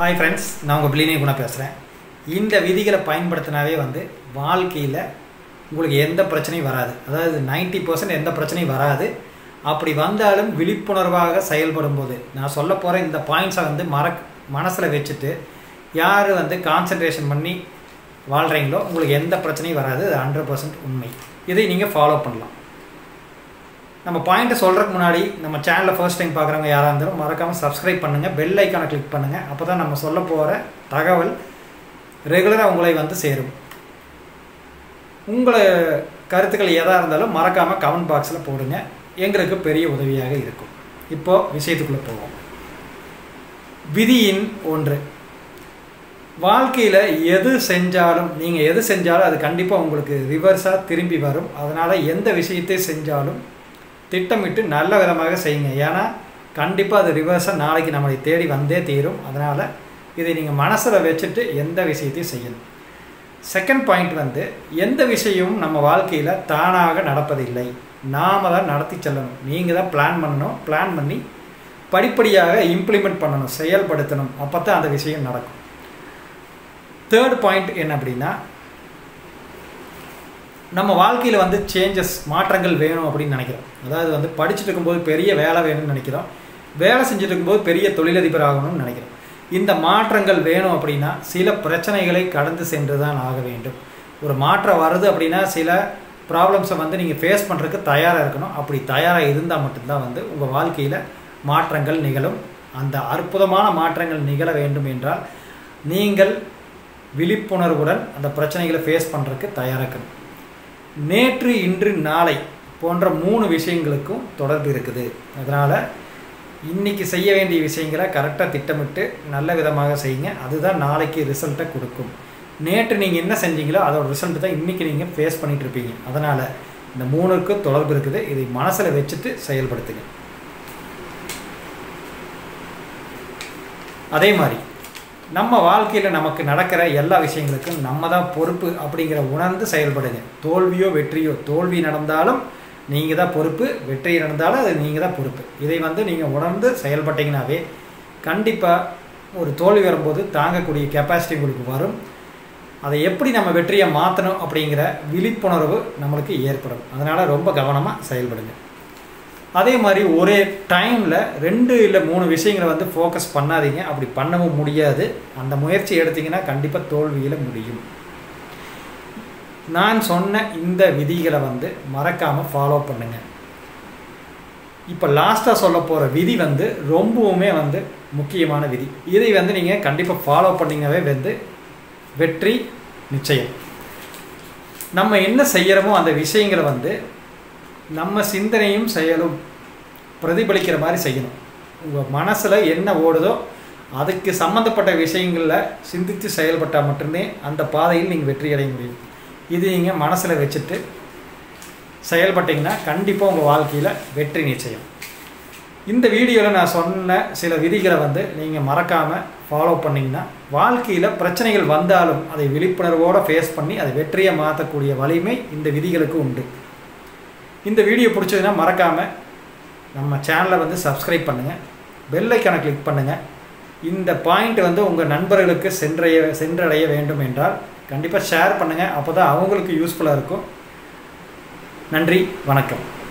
hi friends நான் உங்கள் பிளினே குணா பேசுகிறேன் இந்த விதிகளை பயன்படுத்தினாவே வந்து வாழ்க்கையில் உங்களுக்கு எந்த பிரச்சனையும் வராது அதாவது நைன்ட்டி பர்சன்ட் எந்த பிரச்சனையும் வராது அப்படி வந்தாலும் விழிப்புணர்வாக செயல்படும் போது நான் சொல்ல போகிற இந்த பாயிண்ட்ஸை வந்து மறக் மனசில் வச்சுட்டு யார் வந்து கான்சன்ட்ரேஷன் பண்ணி வாழ்கிறீங்களோ உங்களுக்கு எந்த பிரச்சனையும் வராது அது ஹண்ட்ரட் பர்சன்ட் உண்மை இதை நீங்கள் ஃபாலோ பண்ணலாம் நம்ம பாயிண்ட்டை சொல்கிறதுக்கு முன்னாடி நம்ம சேனலை ஃபர்ஸ்ட் டைம் பார்க்குறவங்க யாராக இருந்தாலும் மறக்காமல் சப்ஸ்கிரைப் பண்ணுங்கள் பெல் ஐக்கானை கிளிக் பண்ணுங்கள் அப்போ தான் நம்ம சொல்ல போகிற தகவல் ரெகுலராக உங்களை வந்து சேரும் உங்களை கருத்துக்கள் எதாக இருந்தாலும் மறக்காமல் கமெண்ட் பாக்ஸில் போடுங்க எங்களுக்கு பெரிய உதவியாக இருக்கும் இப்போது விஷயத்துக்குள்ளே போவோம் விதியின் ஒன்று வாழ்க்கையில் எது செஞ்சாலும் நீங்கள் எது செஞ்சாலும் அது கண்டிப்பாக உங்களுக்கு ரிவர்ஸாக திரும்பி வரும் அதனால் எந்த விஷயத்தை செஞ்சாலும் திட்டமிட்டு நல்ல விதமாக செய்யுங்க ஏன்னா கண்டிப்பாக அது ரிவர்ஸாக நாளைக்கு நம்மளை தேடி வந்தே தீரும் அதனால் இதை நீங்கள் மனசில் வச்சுட்டு எந்த விஷயத்தையும் செய்யணும் செகண்ட் பாயிண்ட் வந்து எந்த விஷயமும் நம்ம வாழ்க்கையில் தானாக நடப்பதில்லை நாம் தான் நடத்தி செல்லணும் நீங்கள் தான் பிளான் பண்ணணும் பிளான் பண்ணி படிப்படியாக இம்ப்ளிமெண்ட் பண்ணணும் செயல்படுத்தணும் அப்போ தான் அந்த விஷயம் நடக்கும் தேர்ட் பாயிண்ட் என்ன அப்படின்னா நம்ம வாழ்க்கையில் வந்து சேஞ்சஸ் மாற்றங்கள் வேணும் அப்படின்னு நினைக்கிறோம் அதாவது வந்து படிச்சுட்டு இருக்கும்போது பெரிய வேலை வேணும்னு நினைக்கிறோம் வேலை செஞ்சுட்டு இருக்கும்போது பெரிய தொழிலதிபர் ஆகணும்னு நினைக்கிறோம் இந்த மாற்றங்கள் வேணும் அப்படின்னா சில பிரச்சனைகளை கடந்து சென்று தான் ஆக வேண்டும் ஒரு மாற்றம் வருது அப்படின்னா சில ப்ராப்ளம்ஸை வந்து நீங்கள் ஃபேஸ் பண்ணுறதுக்கு தயாராக இருக்கணும் அப்படி தயாராக இருந்தால் மட்டும்தான் வந்து உங்கள் வாழ்க்கையில் மாற்றங்கள் நிகழும் அந்த அற்புதமான மாற்றங்கள் நிகழ வேண்டும் என்றால் நீங்கள் விழிப்புணர்வுடன் அந்த பிரச்சனைகளை ஃபேஸ் பண்ணுறதுக்கு தயாராக இருக்கணும் நேற்று இன்று நாளை போன்ற மூணு விஷயங்களுக்கும் தொடர்பு இருக்குது அதனால் இன்றைக்கி செய்ய வேண்டிய விஷயங்களை கரெக்டாக திட்டமிட்டு நல்ல விதமாக செய்யுங்க அதுதான் நாளைக்கு ரிசல்ட்டை கொடுக்கும் நேற்று நீங்கள் என்ன செஞ்சீங்களோ அதோட ரிசல்ட் தான் இன்றைக்கி நீங்கள் ஃபேஸ் பண்ணிகிட்டு இருப்பீங்க அதனால் இந்த மூணுக்கும் தொடர்பு இருக்குது இதை மனசில் வச்சுட்டு செயல்படுத்துங்க அதே மாதிரி நம்ம வாழ்க்கையில் நமக்கு நடக்கிற எல்லா விஷயங்களுக்கும் நம்ம தான் பொறுப்பு அப்படிங்கிற உணர்ந்து செயல்படுங்க தோல்வியோ வெற்றியோ தோல்வி நடந்தாலும் நீங்கள் தான் பொறுப்பு வெற்றி நடந்தாலும் அது நீங்கள் தான் பொறுப்பு இதை வந்து நீங்கள் உணர்ந்து செயல்பட்டீங்கன்னாவே கண்டிப்பாக ஒரு தோல்வி வரும்போது தாங்கக்கூடிய கெப்பாசிட்டி உங்களுக்கு வரும் அதை எப்படி நம்ம வெற்றியை மாற்றணும் அப்படிங்கிற விழிப்புணர்வு நம்மளுக்கு ஏற்படும் அதனால் ரொம்ப கவனமாக செயல்படுங்க அதே மாதிரி ஒரே டைமில் ரெண்டு இல்லை மூணு விஷயங்களை வந்து ஃபோக்கஸ் பண்ணாதீங்க அப்படி பண்ணவும் முடியாது அந்த முயற்சி எடுத்திங்கன்னா கண்டிப்பாக தோல்வியில் முடியும் நான் சொன்ன இந்த விதிகளை வந்து மறக்காமல் ஃபாலோ பண்ணுங்கள் இப்போ லாஸ்ட்டாக சொல்ல போகிற விதி வந்து ரொம்பவுமே வந்து முக்கியமான விதி இதை வந்து நீங்கள் கண்டிப்பாக ஃபாலோ பண்ணிங்கவே வந்து வெற்றி நிச்சயம் நம்ம என்ன செய்கிறோமோ அந்த விஷயங்களை வந்து நம்ம சிந்தனையும் செயலும் பிரதிபலிக்கிற மாதிரி செய்யணும் உங்கள் மனசில் என்ன ஓடுதோ அதுக்கு சம்மந்தப்பட்ட விஷயங்களில் சிந்தித்து செயல்பட்டால் மட்டுமே அந்த பாதையில் நீங்கள் வெற்றி அடைய முடியும் இது நீங்கள் மனசில் வச்சுட்டு செயல்பட்டிங்கன்னா கண்டிப்பாக உங்கள் வாழ்க்கையில் வெற்றி நிச்சயம் இந்த வீடியோவில் நான் சொன்ன சில விதிகளை வந்து நீங்கள் மறக்காமல் ஃபாலோ பண்ணிங்கன்னா வாழ்க்கையில் பிரச்சனைகள் வந்தாலும் அதை விழிப்புணர்வோடு ஃபேஸ் பண்ணி அதை வெற்றியை மாற்றக்கூடிய வலிமை இந்த விதிகளுக்கு உண்டு இந்த வீடியோ பிடிச்சதுன்னா மறக்காமல் நம்ம சேனலை வந்து சப்ஸ்கிரைப் பண்ணுங்கள் பெல் ஐக்கானை கிளிக் பண்ணுங்கள் இந்த பாயிண்ட் வந்து உங்கள் நண்பர்களுக்கு சென்றடைய சென்றடைய வேண்டும் என்றால் கண்டிப்பாக ஷேர் பண்ணுங்கள் அப்போ தான் அவங்களுக்கு யூஸ்ஃபுல்லாக இருக்கும் நன்றி வணக்கம்